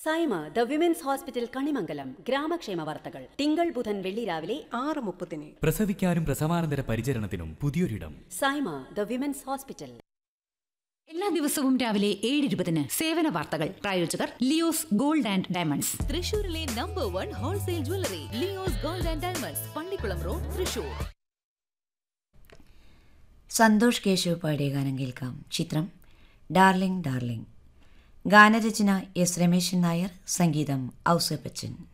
Saima the women's hospital Kanimangalam ഗ്രാമക്ഷേമ വാർത്തകൾ തിങ്കൾ ബുധൻ വെള്ളി രാവിലെ ആറ് മുപ്പതിന് പ്രസവിക്കാനും പ്രസവാനന്തര പരിചരണത്തിനും പുതിയൊരിടം സൈമ ദ വിമൻസ് ഹോസ്പിറ്റൽ എല്ലാ ദിവസവും രാവിലെ ഏഴ് ഇരുപതിന് സേവന വാർത്തകൾ പ്രായോജകർ ലിയോസ് ഗോൾഡ് ആൻഡ് ഡയമണ്ട്സ് തൃശൂരിലെ number one wholesale jewellery Leo's gold and diamonds Pallikulam road തൃശൂർ സന്തോഷ് കേശവ് പാടിയ ഗാനം കേൾക്കാം ചിത്രം ഡാർലിംഗ് ഡാർലിംഗ് ഗാനരചന എസ് രമേശൻ നായർ സംഗീതം ഔസേപ്പച്ചൻ